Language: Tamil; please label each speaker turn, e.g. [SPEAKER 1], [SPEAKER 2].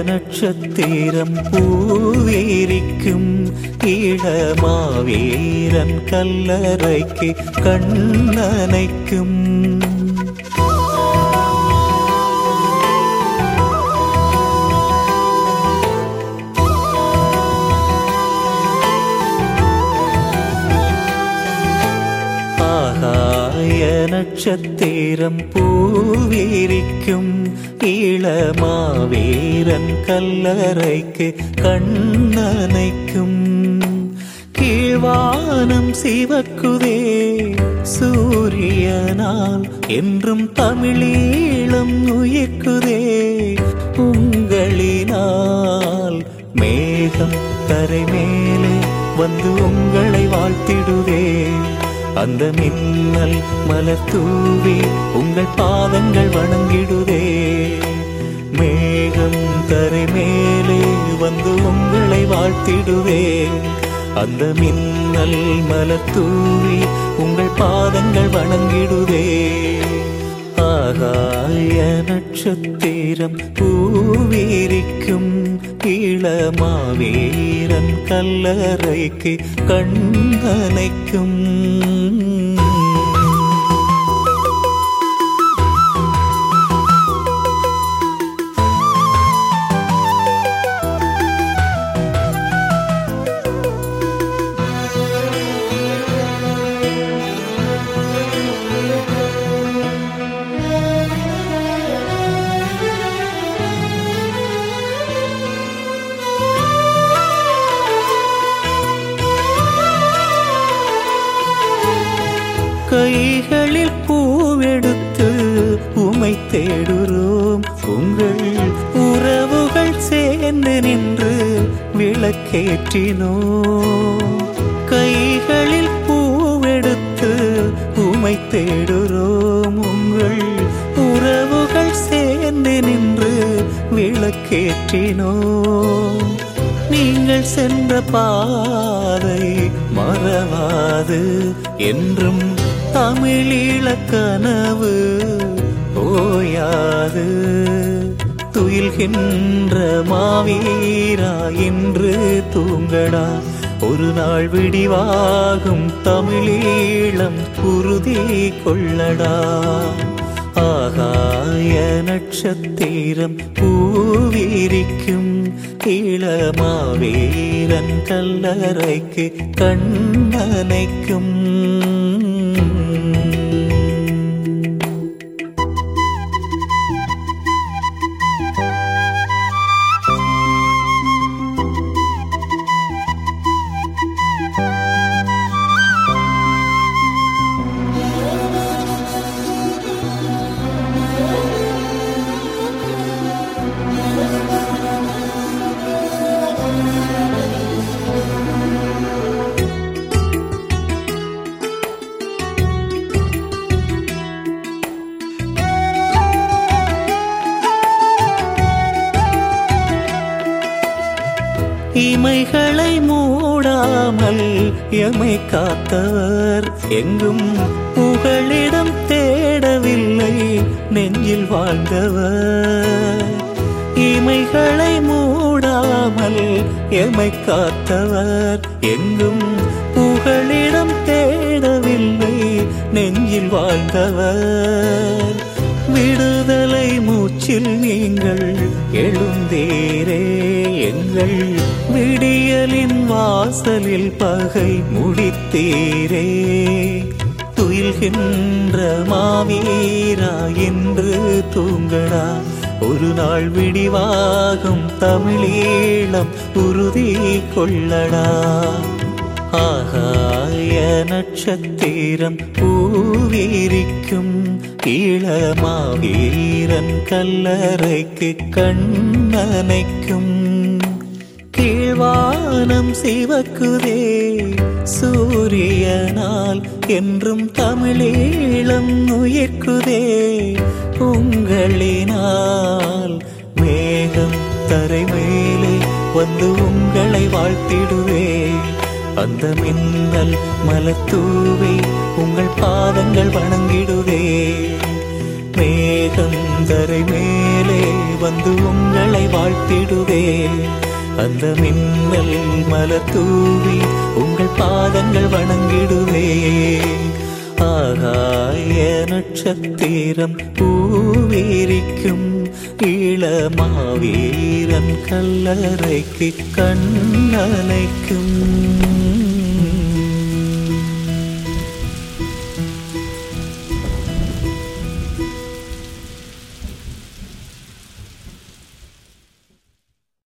[SPEAKER 1] நட்சத்திரம் பூவேரிக்கும் ஈழமாவீரன் கல்லறைக்கு கண்ணனைக்கும் ஆகாய நட்சத்திரம் பூவிரிக்கும் ஈழமாவீரன் கல்லறைக்கு கண்ணனைக்கும் கீழ்வானம் சிவக்குதே சூரியனால் என்றும் தமிழீழம் உயிர்க்குதே உங்களினால் மேகம் தரை மேலே வந்து உங்களை வாழ்த்திடுவே அந்த மின்னல் மலர் தூவி உங்கள் பாதங்கள் வணங்கிடுதே மேகம் தரை மேலே வந்து உங்களை வாழ்த்திடுவே அந்த மின்னல் மலர் தூவி உங்கள் பாதங்கள் வணங்கிடுதே ஆகாய நட்சத்திரம் பூவிரிக்கும் இளமாவீரன் கல்லறைக்கு கண்ணனைக்கும் கைகளில் பூவெடுத்து உமை தேடுறோம் உங்கள் உறவுகள் சேர்ந்து நின்று விளக்கேற்றினோம் கைகளில் பூவெடுத்து உமை தேடுறோம் உங்கள் உறவுகள் சேர்ந்து நின்று விளக்கேற்றினோம் நீங்கள் சென்ற பாதை மறவாது என்றும் தமிழீழ கனவு ஓயாது துயில்கின்ற மாவீரா இன்று தூங்கடா ஒரு நாள் விடிவாகும் தமிழீழம் உறுதி கொள்ளடா ஆகாய நட்சத்திரம் பூவிரிக்கும் இளமாவீரன் கல்லறைக்கு கண்ணனைக்கும் இமைகளை மூடாமல் எமை காத்தவர் எங்கும் புகழிடம் தேடவில்லை நெஞ்சில் வாழ்ந்தவர் இமைகளை மூடாமல் எமை காத்தவர் எங்கும் புகழிடம் தேடவில்லை நெஞ்சில் வாழ்ந்தவர் விடுதலை மூச்சில் நீங்கள் எழுந்தீரே எங்கள் விடியலின் வாசலில் பகை முடித்தீரே துயில்கின்ற மாவீரா என்று தூங்கடா ஒரு நாள் விடிவாகும் தமிழீழம் உறுதி கொள்ளடா ஆகாய நட்சத்திரம் பூவிரிக்கும் இளமாவீரன் கல்லறைக்கு கண்ணனைக்கும் கீழ்வானம் சிவக்குதே சூரியனால் என்றும் தமிழீழம் உயிர்க்குதே உங்களினால் மேகம் தரை மேலே வந்து உங்களை வாழ்த்திடுவே அந்த மின்னல் மலத்தூவே உங்கள் பாதங்கள் வணங்கிடுவே மேக மேகம் தரை மேலே வந்து உங்களை வாழ்த்திடுவே அந்த மின்னல் மலர் தூவி உங்கள் பாதங்கள் வணங்கிடுவே ஆகாய நட்சத்திரம் பூவிரிக்கும் இளமாவீரன் கல்லறைக்கு கண்ணனைக்கும்